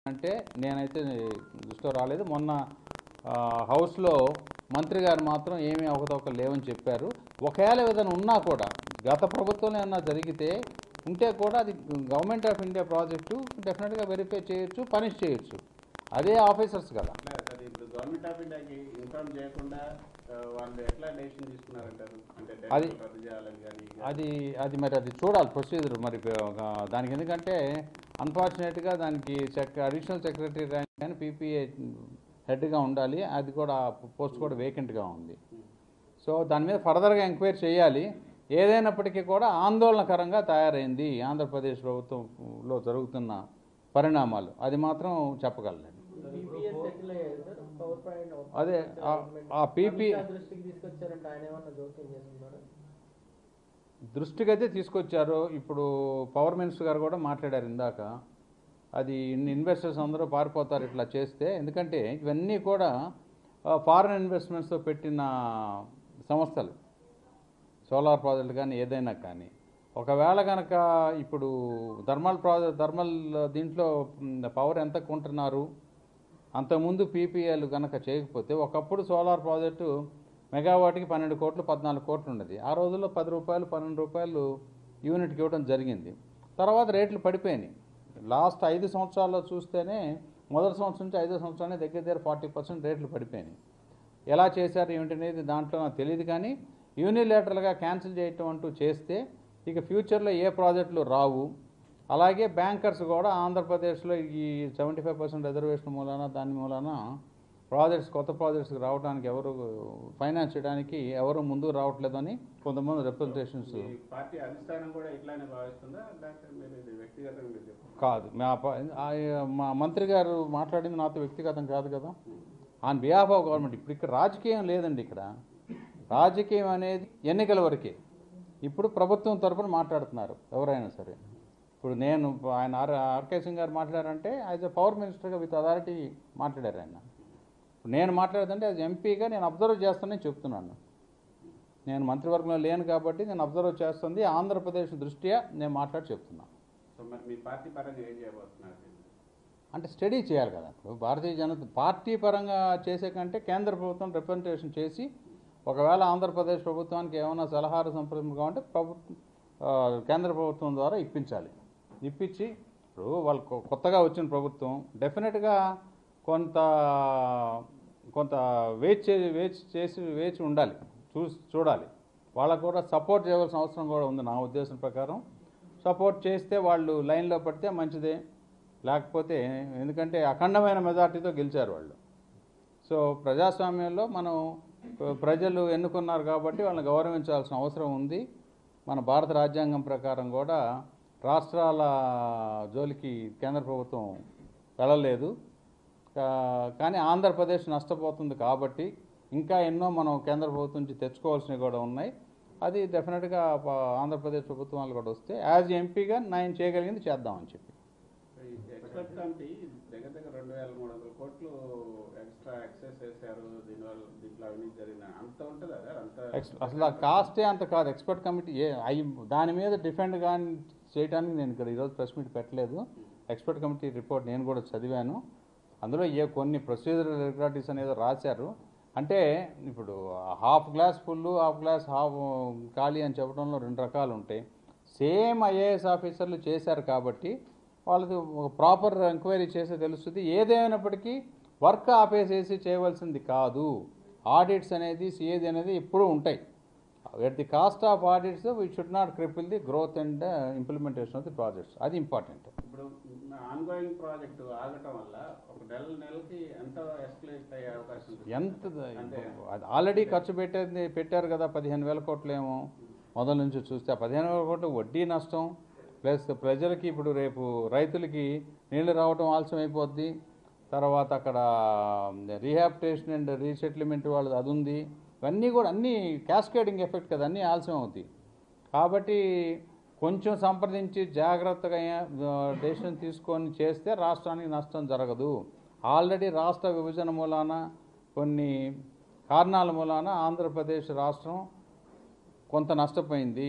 అంటే నేనైతే దృష్టిలో రాలేదు మొన్న ఆ, హౌస్లో మంత్రి గారు మాత్రం ఏమీ అవకతవకలు లేవని చెప్పారు ఒకవేళ ఏదైనా ఉన్నా కూడా గత ప్రభుత్వంలో ఏమన్నా జరిగితే ఉంటే కూడా అది గవర్నమెంట్ ఆఫ్ ఇండియా ప్రాజెక్టు డెఫినెట్గా వెరిఫై చేయొచ్చు పనిష్ చేయొచ్చు అదే ఆఫీసర్స్ కదా అట్లా అది ఇప్పుడు గవర్నమెంట్ ఆఫ్ ఇండియాకి ఇన్ఫార్మ్ చేయకుండా ఆ, వాళ్ళు ఎట్లా డెసిషన్ తీసుకున్నారంటారు అంటే అది- డెసిషన్ రద్దు చేయాలని కానీ అది అది మరి అది చూడాలి ప్రొసీజర్ మరి ఆ, దానికి ఎందుకంటే అన్ఫార్చునేట్గా దానికి సెక్ అడిషనల్ సెక్రటరీ ర్యాంక్ కానీ పీపీఏ హెడ్గా ఉండాలి అది కూడా పోస్ట్ కూడా వేకెంట్గా ఉంది సో దాని మీద ఫర్దర్గా ఎంక్వైరీ చేయాలి ఏదైనప్పటికీ కూడా ఆందోళనకరంగా తయారైంది ఆంధ్రప్రదేశ్ ప్రభుత్వంలో జరుగుతున్న పరిణామాలు అది మాత్రం చెప్పగలను పీపీఎస్ సెటిల్ అయ్యారు సార్ పవర్ పాయింట్ అదే ఆ- ఆ PP దృష్టికి తీసుకొచ్చారంటే ఆయన ఏమన్నా జోక్యం చేస్తున్నారా దృష్టికి అయితే తీసుకొచ్చారు ఇప్పుడు పవర్ మినిస్టర్ గారు కూడా మాట్లాడారు ఇందాక అది ఇన్ని ఇన్వెస్టర్స్ అందరూ పారిపోతారు ఇట్లా చేస్తే ఎందుకంటే ఇవన్నీ కూడా ఫారిన్ ఇన్వెస్ట్మెంట్స్తో పెట్టిన సంస్థలు సోలార్ ప్రాజెక్టులు కానీ ఏదైనా కానీ ఒకవేళ కనుక ఇప్పుడు థర్మల్ ప్రాజెక్ట్ థర్మల్ దీంట్లో పవర్ ఎంత కొంటున్నారు అంతకుముందు పీపీఎల్ కనుక చేయకపోతే ఒకప్పుడు సోలార్ ప్రాజెక్టు మెగావాట్కి పన్నెండు కోట్లు పద్నాలుగు కోట్లు ఉన్నది ఆ రోజుల్లో పది రూపాయలు పన్నెండు రూపాయలు యూనిట్కి ఇవ్వడం జరిగింది తర్వాత రేట్లు పడిపోయినాయి లాస్ట్ ఐదు సంవత్సరాల్లో చూస్తేనే మొదటి సంవత్సరం నుంచి ఐదో సంవత్సరాన్ని దగ్గర దగ్గర ఫార్టీ పర్సెంట్ రేట్లు పడిపోయినాయి ఎలా చేశారు ఏమిటనేది దాంట్లో నాకు తెలియదు కానీ యూనిలేటరల్గా క్యాన్సిల్ చేయటం అంటూ చేస్తే ఇక ఫ్యూచర్లో ఏ ప్రాజెక్టులు రావు అలాగే బ్యాంకర్స్ కూడా ఆంధ్రప్రదేశ్లో ఈ సెవెంటీ ఫైవ్ పర్సెంట్ రిజర్వేషన్ మూలాన దాని మూలాన ప్రాజెక్ట్స్ కొత్త ప్రాజెక్ట్స్ రావడానికి ఎవరు ఫైనాన్స్ చేయడానికి ఎవరు ముందుకు రావట్లేదని కొంతమంది రిప్రజెంటేషన్స్ ఈ పార్టీ అధిష్టానం కూడా ఇట్లానే భావిస్తుందా లేకపోతే మీరు ఇది వ్యక్తిగతంగా మీరు చెప్పండి కాదు మా ప- ఆ- మా మంత్రి గారు మాట్లాడింది నాతో వ్యక్తిగతం కాదు కదా ఆన్ బిహాఫ్ ఆఫ్ గవర్నమెంట్ ఇప్పుడు ఇక్కడ రాజకీయం లేదండి ఇక్కడ రాజకీయం అనేది ఎన్నికల వరకే ఇప్పుడు ప్రభుత్వం తరపున మాట్లాడుతున్నారు ఎవరైనా సరే ఇప్పుడు నేను ఆయన ఆర్ ఆర్కే సింగ్ గారు మాట్లాడారంటే యాజ్ ఎ పవర్ మినిస్టర్గా విత్ అథారిటీ మాట్లాడారు ఆయన ఇప్పుడు నేను మాట్లాడదంటే యాజ్ ఎంపీగా నేను అబ్జర్వ్ చేస్తానని చెప్తున్నాను నేను మంత్రివర్గంలో లేను కాబట్టి నేను అబ్జర్వ్ చేస్తుంది ఆంధ్రప్రదేశ్ దృష్ట్యా నేను మాట్లాడి చెప్తున్నాను సో మరి మీ పార్టీ పరంగా ఏం చేయబోతున్నారు అంటే స్టడీ చేయాలి కదా ఇప్పుడు భారతీయ జనతా పార్టీ పరంగా చేసే కంటే కేంద్ర ప్రభుత్వం రిప్రజెంటేషన్ చేసి ఒకవేళ ఆంధ్రప్రదేశ్ ప్రభుత్వానికి ఏమైనా సలహాలు సంప్రదింపు కావాలంటే ప్రభుత్వం ఆ, కేంద్ర ప్రభుత్వం ద్వారా ఇప్పించాలి ఇప్పించి ఇప్పుడు వాళ్ళు కొ- కొత్తగా వచ్చిన ప్రభుత్వం డెఫినెట్గా కొంత కొంత వేచి చే- వేచి చేసి వేచి ఉండాలి చూసి చూడాలి వాళ్ళకు కూడా సపోర్ట్ చేయవలసిన అవసరం కూడా ఉంది నా ఉద్దేశం ప్రకారం సపోర్ట్ చేస్తే వాళ్ళు లైన్లో పడితే మంచిదే లేకపోతే ఎందుకంటే అఖండమైన మెజార్టీతో గెలిచారు వాళ్ళు సో ప్రజాస్వామ్యంలో మనం ప్ర- ప్రజలు ఎన్నుకున్నారు కాబట్టి వాళ్ళని గౌరవించాల్సిన అవసరం ఉంది మన భారత రాజ్యాంగం ప్రకారం కూడా రాష్ట్రాల జోలికి కేంద్ర ప్రభుత్వం వెళ్ళలేదు కా- కానీ ఆంధ్రప్రదేశ్ నష్టపోతుంది కాబట్టి ఇంకా ఎన్నో మనం కేంద్ర ప్రభుత్వం నుంచి తెచ్చుకోవాల్సినవి కూడా ఉన్నాయి అది డెఫినెట్గా ప- ఆంధ్రప్రదేశ్ ప్రభుత్వం వాళ్ళు కూడా వస్తే యాజ్ ఎంపీగా నేను చేయగలిగింది చేద్దామని చెప్పి ఈ ఎక్స్పర్ట్ కమిటీ దగ్గర దగ్గర రెండు వేల మూడు వందల కోట్లు ఎక్స్ట్రా ఎక్సెస్ చేశారు దీనివల్ల దీంట్లో అవినీతి జరిగిన అంత ఉంటుంది అదే అంత ఎక్స్ అసలు ఆ కాస్టే అంత కాదు ఎక్స్పర్ట్ కమిటీ ఏ అయి దాని మీద డిఫెండ్ కానీ చేయడానికి నేను ఇక్కడ ఈరోజు ప్రెస్ మీట్ పెట్టలేదు ఎక్స్పర్ట్ కమిటీ రిపోర్ట్ నేను కూడా చదివాను అందులో ఏ కొన్ని ప్రొసీజర్ రెగ్యులారిటీస్ అనేది రాశారు అంటే ఇప్పుడు half glass full half glass half ఖాళీ అని చెప్పడంలో రెండు రకాలు ఉంటాయి సేమ్ ఐఏఎస్ ఆఫీసర్లు చేశారు కాబట్టి వాళ్ళది ఒక ప్రాపర్ ఎంక్వైరీ చేస్తే తెలుస్తుంది ఏదేమైనప్పటికీ వర్క్ ఆపేసేసి చేయవలసింది కాదు ఆడిట్స్ అనేది సిఏది అనేది ఎప్పుడూ ఉంటాయి at the cost of audits we should not cripple the growth and implementation of the projects అది ఇంపార్టెంట్ ఇప్పుడు ఆన్గోయింగ్ ప్రాజెక్ట్ ఆగటం వల్ల ఒక నెల నెలకి ఎంత ఎస్కలేట్ అయ్యే అవకాశం ఉంటుంది ఎంత అంటే అది ఆల్రెడీ ఖర్చు పెట్టేది పెట్టారు కదా పదిహేను వేల కోట్లు ఏమో మొదల నుంచి చూస్తే ఆ పదిహేను వేల కోట్లు వడ్డీ నష్టం ప్లస్ ప్రజలకి ఇప్పుడు రేపు రైతులకి నీళ్లు రావటం ఆలస్యం అయిపోద్ది తర్వాత అక్కడ రీహాబిటేషన్ అండ్ రీసెటిల్మెంట్ వాళ్ళది అది ఉంది ఇవన్నీ కూడా అన్నీ క్యాస్కేడింగ్ ఎఫెక్ట్ కదా అన్నీ ఆలస్యం అవుతాయి కాబట్టి కొంచెం సంప్రదించి జాగ్రత్తగా డెసిషన్ తీసుకొని చేస్తే రాష్ట్రానికి నష్టం జరగదు ఆల్రెడీ రాష్ట్ర విభజన మూలాన కొన్ని కారణాల మూలాన ఆంధ్రప్రదేశ్ రాష్ట్రం కొంత నష్టపోయింది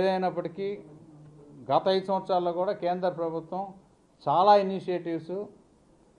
ఏదైనప్పటికీ గత ఐదు సంవత్సరాల్లో కూడా కేంద్ర ప్రభుత్వం చాలా ఇనిషియేటివ్స్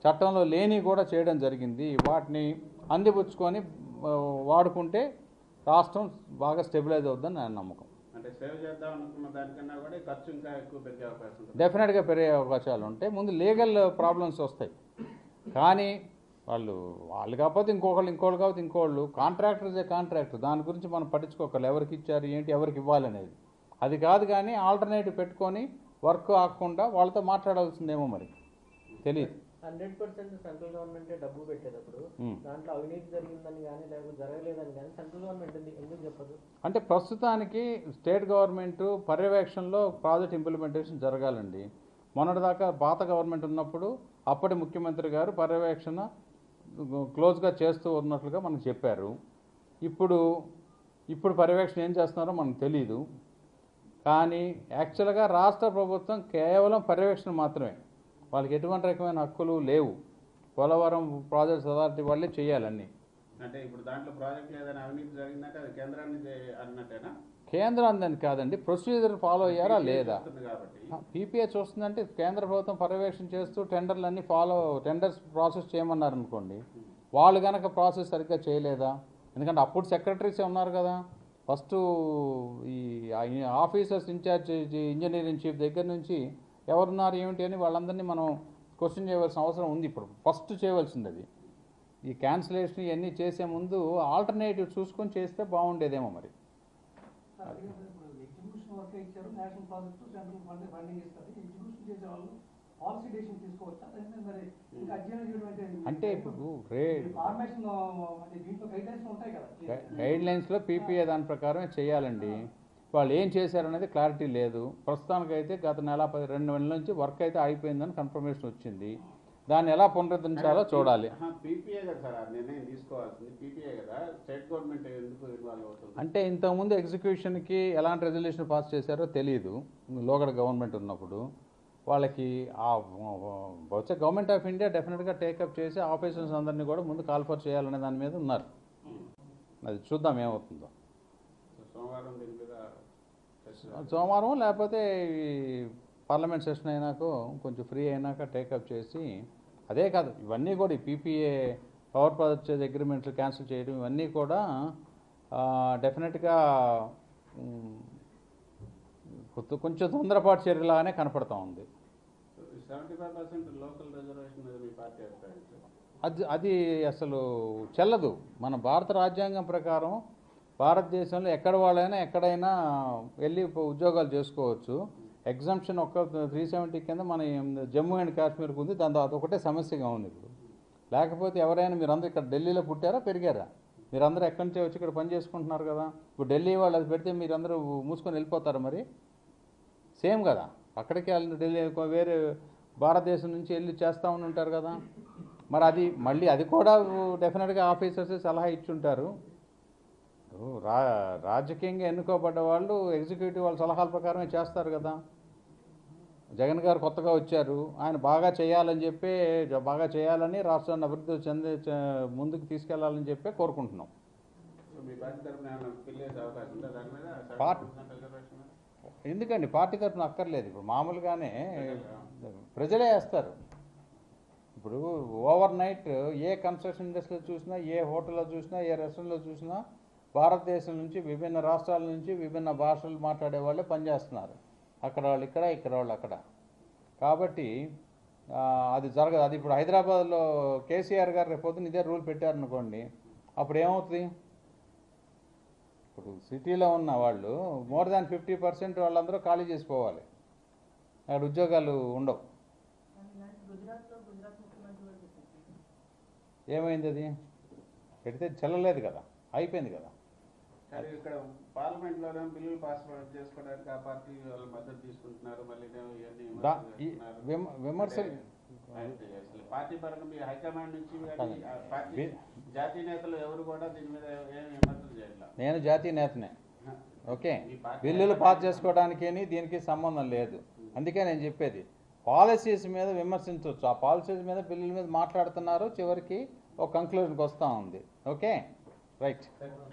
చట్టంలో లేని కూడా చేయడం జరిగింది వాటిని అందిపుచ్చుకొని ఆ, వాడుకుంటే రాష్ట్రం బాగా స్టెబిలైజ్ అవుతుందని నా నమ్మకం అంటే సేవ్ చేద్దాం అనుకున్న దానికన్నా కూడా ఈ ఖర్చు ఇంకా ఎక్కువ పెరిగే అవకాశం ఉంటుంది డెఫినెట్గా పెరిగే అవకాశాలు ఉంటాయి ముందు లీగల్ ప్రాబ్లమ్స్ వస్తాయి కానీ వాళ్ళు వాళ్ళు కాకపోతే ఇంకొకళ్ళు ఇంకోళ్ళు కాకపోతే ఇంకోళ్ళు కాంట్రాక్టర్ ఇస్ ఏ కాంట్రాక్టర్ దాని గురించి మనం పట్టించుకోకర్లేదు ఎవరికి ఇచ్చారు ఏంటి ఎవరికి ఇవ్వాలనేది అది కాదు కానీ ఆల్టర్నేటివ్ పెట్టుకొని వర్క్ ఆకుండా వాళ్ళతో మాట్లాడాల్సిందేమో మరి తెలియదు హండ్రెడ్ పర్సెంట్ సెంట్రల్ గవర్నమెంటే డబ్బు పెట్టేటప్పుడు Hmm. దాంట్లో అవినీతి జరిగిందని కానీ లేకపోతే జరగలేదని కానీ సెంట్రల్ గవర్నమెంట్ ఎందుకు ఎందుకు చెప్పదు అంటే ప్రస్తుతానికి స్టేట్ గవర్నమెంట్ పర్యవేక్షణలో ప్రాజెక్ట్ ఇంప్లిమెంటేషన్ జరగాలండి మొన్నటిదాకా పాత గవర్నమెంట్ ఉన్నప్పుడు అప్పటి ముఖ్యమంత్రి గారు పర్యవేక్షణ క్లోజ్గా చేస్తూ ఉన్నట్లుగా మనకు చెప్పారు ఇప్పుడు ఇప్పుడు పర్యవేక్షణ ఏం చేస్తున్నారో మనకు తెలియదు కానీ యాక్చువల్గా రాష్ట్ర ప్రభుత్వం కేవలం పర్యవేక్షణ మాత్రమే వాళ్ళకి ఎటువంటి రకమైన హక్కులు లేవు పోలవరం ప్రాజెక్ట్స్ అథారిటీ వాళ్ళే చేయాలన్నీ అంటే ఇప్పుడు దాంట్లో ప్రాజెక్ట్ ఏదైనా అవినీతి జరిగిందంటే అది కేంద్రాన్ని చే- అన్నట్టేనా కేంద్రం దాన్ని కాదండి ప్రొసీజర్ ఫాలో అయ్యారా లేదా వస్తుంది కాబట్టి పీపీఏ చూస్తుందంటే కేంద్ర ప్రభుత్వం పర్యవేక్షణ చేస్తూ టెండర్లు అన్ని ఫాలో టెండర్స్ ప్రాసెస్ చేయమన్నారు అనుకోండి వాళ్ళు కనుక ప్రాసెస్ సరిగ్గా చేయలేదా ఎందుకంటే అప్పుడు సెక్రటరీస్ ఉన్నారు కదా ఫస్ట్ ఈ ఆఫీసర్స్ ఇన్ఛార్జ్ ఇంజనీరింగ్ చీఫ్ దగ్గర నుంచి ఎవరున్నారు ఏమిటి అని వాళ్ళందరినీ మనం క్వశ్చన్ చేయవలసిన అవసరం ఉంది ఇప్పుడు ఫస్ట్ చేయవలసింది అది ఈ క్యాన్సిలేషన్ ఇవన్నీ చేసే ముందు ఆల్టర్నేటివ్ చూసుకొని చేస్తే బాగుండేదేమో మరి సార్, అడిగినప్పుడు ఇప్పుడు ఎగ్జిక్యూషన్ వర్క్ ఇచ్చారు national project central fund funding ఇస్తారు ఎగ్జిక్యూషన్ చేసే వాళ్ళు పాలసీ డెసిషన్ తీసుకోవచ్చా లేదంటే మరి ఇంకా అధ్యయనం చేయడం అంటే అంటే ఇప్పుడు రే ఫార్మేషన్ అంటే దీంట్లో గైడెన్స్ ఉంటాయి కదా గైడ్ లైన్స్లో పీపీఏ దాని ప్రకారమే చేయాలండి వాళ్ళు ఏం చేశారనేది క్లారిటీ లేదు ప్రస్తుతానికైతే గత నెల పది రెండు నెలల నుంచి వర్క్ అయితే అయిపోయిందని కన్ఫర్మేషన్ వచ్చింది దాన్ని ఎలా పునరుద్ధరించాలో చూడాలి పీపీఏ కదా సార్ ఆ నిర్ణయం తీసుకోవాల్సింది పీపీఏ కదా స్టేట్ గవర్నమెంట్ ఎందుకు ఇన్వాల్వ్ అవుతుంది అంటే ఇంతకుముందు ఎగ్జిక్యూషన్కి ఎలాంటి రెజల్యూషన్ పాస్ చేశారో తెలియదు లోకల్ గవర్నమెంట్ ఉన్నప్పుడు వాళ్ళకి ఆ బహుశా గవర్నమెంట్ ఆఫ్ ఇండియా డెఫినెట్గా టేకప్ చేసి ఆఫీసర్స్ అందరినీ కూడా ముందు కాల్ఫర్ చేయాలనే దాని మీద ఉన్నారు అది చూద్దాం ఏమవుతుందో సో సోమవారం దీని మీద చర్చ సోమవారం లేకపోతే ఈ పార్లమెంట్ సెషన్ అయినాక కొంచెం ఫ్రీ అయినాక టేకప్ చేసి అదే కాదు ఇవన్నీ కూడా ఈ పీపీఏ పవర్ పర్చేజ్ అగ్రిమెంట్లు క్యాన్సిల్ చేయడం ఇవన్నీ కూడా డెఫినెట్గా కొంచెం తొందరపాటు చర్యలాగానే కనపడతా ఉంది seventy five percent local reservation మీద మీ పార్టీ అభిప్రాయం సార్ అది అది అసలు చెల్లదు మన భారత రాజ్యాంగం ప్రకారం భారతదేశంలో ఎక్కడ వాళ్ళైనా ఎక్కడైనా వెళ్ళి ఉ- ఉద్యోగాలు చేసుకోవచ్చు ఎగ్జామ్షన్ ఒక్క త్రీ సెవెంటీ కింద మన జమ్మూ అండ్ కాశ్మీర్కి ఉంది దాని అది ఒకటే సమస్యగా ఉంది ఇప్పుడు లేకపోతే ఎవరైనా మీరందరూ ఇక్కడ ఢిల్లీలో పుట్టారా పెరిగారా మీరందరూ ఎక్కడి నుంచే వచ్చి ఇక్కడ పని చేసుకుంటున్నారు కదా ఇప్పుడు ఢిల్లీ వాళ్ళు అది పెడితే మీరందరూ మూసుకొని వెళ్ళిపోతారు మరి సేమ్ కదా అక్కడికి వెళ్ళి ఢిల్లీ కొ- వేరే భారతదేశం నుంచి వెళ్ళి చేస్తూ ఉండి ఉంటారు కదా మరి అది మళ్ళీ అది కూడా డెఫినెట్గా ఆఫీసర్స్ సలహా ఇచ్చుంటారు ఇప్పుడు రా రాజకీయంగా ఎన్నుకోబడ్డ వాళ్ళు ఎగ్జిక్యూటివ్ వాళ్ళ సలహాల ప్రకారమే చేస్తారు కదా జగన్ గారు కొత్తగా వచ్చారు ఆయన బాగా చేయాలని చెప్పి జ- బాగా చేయాలని రాష్ట్రాన్ని అభివృద్ధి చెంది చ- ముందుకు తీసుకెళ్లాలని చెప్పి కోరుకుంటున్నాం సో మీ పార్టీ తరఫున ఏమైనా బిల్ వేసే అవకాశం ఉందా దాని మీద పార్ట్- 70% రిజర్వేషన్ మీద? ఎందుకండి పార్టీ తరఫున అక్కర్లేదు ఇప్పుడు మామూలుగానే ప్రజలే వేస్తారు ఇప్పుడు ఓవర్ నైట్ ఏ కన్స్ట్రక్షన్ ఇండస్ట్రీలో చూసినా ఏ హోటల్లో చూసినా ఏ రెస్టారెంట్లో చూసినా భారతదేశం నుంచి విభిన్న రాష్ట్రాల నుంచి విభిన్న భాషలు మాట్లాడే వాళ్ళే పనిచేస్తున్నారు అక్కడ వాళ్ళు ఇక్కడ ఇక్కడ వాళ్ళు అక్కడ కాబట్టి ఆ, అది జరగదు అది ఇప్పుడు హైదరాబాద్లో కేసీఆర్ గారు రేపు పొద్దున్న ఇదే రూల్ పెట్టారనుకోండి అప్పుడు ఏమవుతుంది ఇప్పుడు సిటీలో ఉన్న వాళ్ళు మోర్ దాన్ ఫిఫ్టీ పర్సెంట్ వాళ్ళందరూ ఖాళీ చేసిపోవాలి అక్కడ ఉద్యోగాలు ఉండవు గుజరాత్లో గుజరాత్ ముఖ్యమంత్రి కూడా చెప్పారు ఏమైంది అది పెడితే చెల్లలేదు కదా అయిపోయింది కదా కానీ ఇక్కడ పార్లమెంట్ లోనే బిల్లులు పాస్ చేసుకోవడానికి ఆ పార్టీ వాళ్ళు మద్దతు తీసుకుంటున్నారు మళ్ళీ ఏమో ఇవన్నీ దా విమర్శలు ఈ చేస్తున్నారు. విమ- విమర్శలు అంటే అసలు పార్టీ పరంగా మీ హైకమాండ్ నుంచి కానీ కాదండి. ఆ పార్టీ వి- జాతీయ నేతలు ఎవరు కూడా దీని మీద ఏమి విమర్శలు చేయట్లా నేను జాతీయ నేతనే ఓకే మీ పార్టీ బిల్లులు పాస్ చేసుకోవడానికి దీనికి సంబంధం లేదు అందుకే నేను చెప్పేది పాలసీస్ మీద విమర్శించవచ్చు ఆ పాలసీస్ మీద బిల్లుల మీద మాట్లాడుతున్నారు చివరికి ఒక కంక్లూజన్కి వస్తూ ఉంది ఓకే రైట్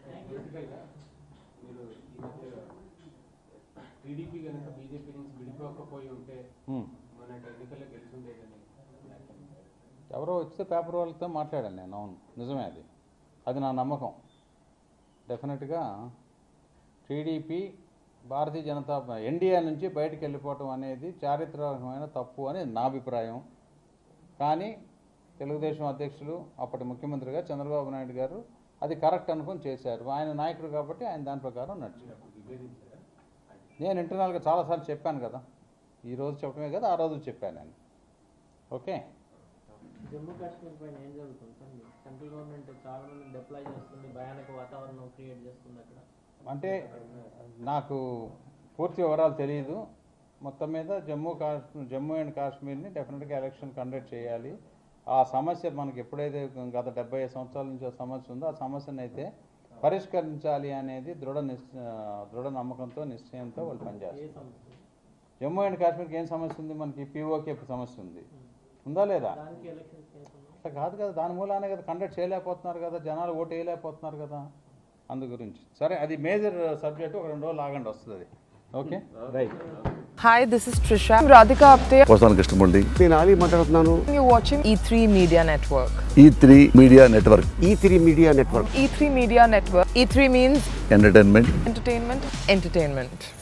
మీరు ఈ మధ్య టీడీపీ కనుక బీజేపీ నుంచి విడిపోకపోయి ఉంటే మన ఎన్నికల్లో గెలిచుండేదని ఎవరో వస్తే పేపర్ వాళ్ళతో మాట్లాడాను నేను అవును నిజమే అది అది నా నమ్మకం డెఫినెట్గా టీడీపీ భారతీయ జనతా ఎన్డీఏ నుంచి బయటకు వెళ్ళిపోవటం అనేది చారిత్రాత్మకమైన తప్పు అని నా అభిప్రాయం కానీ తెలుగుదేశం అధ్యక్షులు అప్పటి ముఖ్యమంత్రిగా చంద్రబాబు నాయుడు గారు అది కరెక్ట్ అనుకుని చేశారు ఆయన నాయకుడు కాబట్టి ఆయన దాని ప్రకారం నడిచారు అప్పుడు విభేదించారా నేను ఇంటర్నల్గా చాలాసార్లు చెప్పాను కదా ఈ రోజు చెప్పడమే కదా ఆ రోజు చెప్పాను నేను ఓకే జమ్మూ కాశ్మీర్ పైన ఏం జరుగుతుంది సార్ మీరు సెంట్రల్ గవర్నమెంట్ చాలా మంది డిప్లాయ్ చేస్తుంది భయానక వాతావరణం క్రియేట్ చేస్తుంది అక్కడ అంటే నాకు పూర్తి వివరాలు తెలియదు మొత్తం మీద జమ్మూ కాశ్మీర్ జమ్మూ అండ్ కాశ్మీర్ని డెఫినెట్గా ఎలక్షన్ కండక్ట్ చేయాలి ఆ సమస్య మనకి ఎప్పుడైతే గత డెబ్బై ఐదు సంవత్సరాల నుంచి ఆ సమస్య ఉందో ఆ సమస్యను అయితే పరిష్కరించాలి అనేది దృఢ నిశ్చ దృఢ నమ్మకంతో నిశ్చయంతో వాళ్ళు ఏ పనిచేస్తారు సమస్య జమ్మూ అండ్ కాశ్మీర్కి ఏం సమస్య ఉంది మనకి పీఓకే సమస్య ఉంది ఉందా లేదా దానికి ఎలక్షన్స్ ఏం సంబంధం? అట్లా కాదు కదా దాని మూలానే కదా కండక్ట్ చేయలేకపోతున్నారు కదా జనాలు ఓటు వేయలేకపోతున్నారు కదా అందు గురించి సరే అది మేజర్ సబ్జెక్ట్ ఒక రెండు రోజులు ఆగండి వస్తుంది అది okay right Hi, this is Trisha. I'm Radhika Apte. వస్తాను కృష్ణమూర్తి నేను ఆలీ మాట్లాడుతున్నాను You're watching E3 Media Network. E three media network E three media network E3 Media Network. E3 means entertainment entertainment, entertainment.